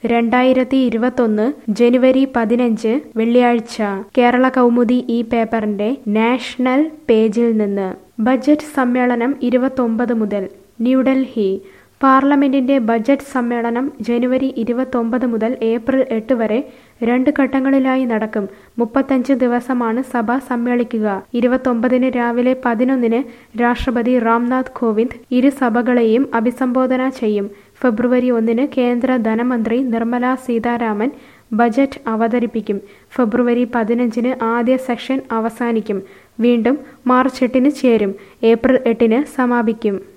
രണ്ടായിരത്തി ഇരുപത്തൊന്ന് ജനുവരി പതിനഞ്ച് വെള്ളിയാഴ്ച കേരള കൗമുദി ഈ പേപ്പറിന്റെ നാഷണൽ പേജിൽ നിന്ന് ബജറ്റ് സമ്മേളനം ഇരുപത്തൊമ്പത് മുതൽ ന്യൂഡൽഹി പാർലമെന്റിന്റെ ബജറ്റ് സമ്മേളനം ജനുവരി ഇരുപത്തൊമ്പത് മുതൽ ഏപ്രിൽ എട്ട് വരെ രണ്ട് ഘട്ടങ്ങളിലായി നടക്കും മുപ്പത്തഞ്ച് ദിവസമാണ് സഭ സമ്മേളിക്കുക ഇരുപത്തൊമ്പതിന് രാവിലെ പതിനൊന്നിന് രാഷ്ട്രപതി രാംനാഥ് കോവിന്ദ് ഇരു സഭകളെയും അഭിസംബോധന ചെയ്യും ഫെബ്രുവരി ഒന്നിന് കേന്ദ്ര ധനമന്ത്രി നിർമ്മല സീതാരാമൻ ബജറ്റ് അവതരിപ്പിക്കും ഫെബ്രുവരി പതിനഞ്ചിന് ആദ്യ സെഷൻ അവസാനിക്കും വീണ്ടും മാർച്ച് എട്ടിന് ചേരും ഏപ്രിൽ എട്ടിന് സമാപിക്കും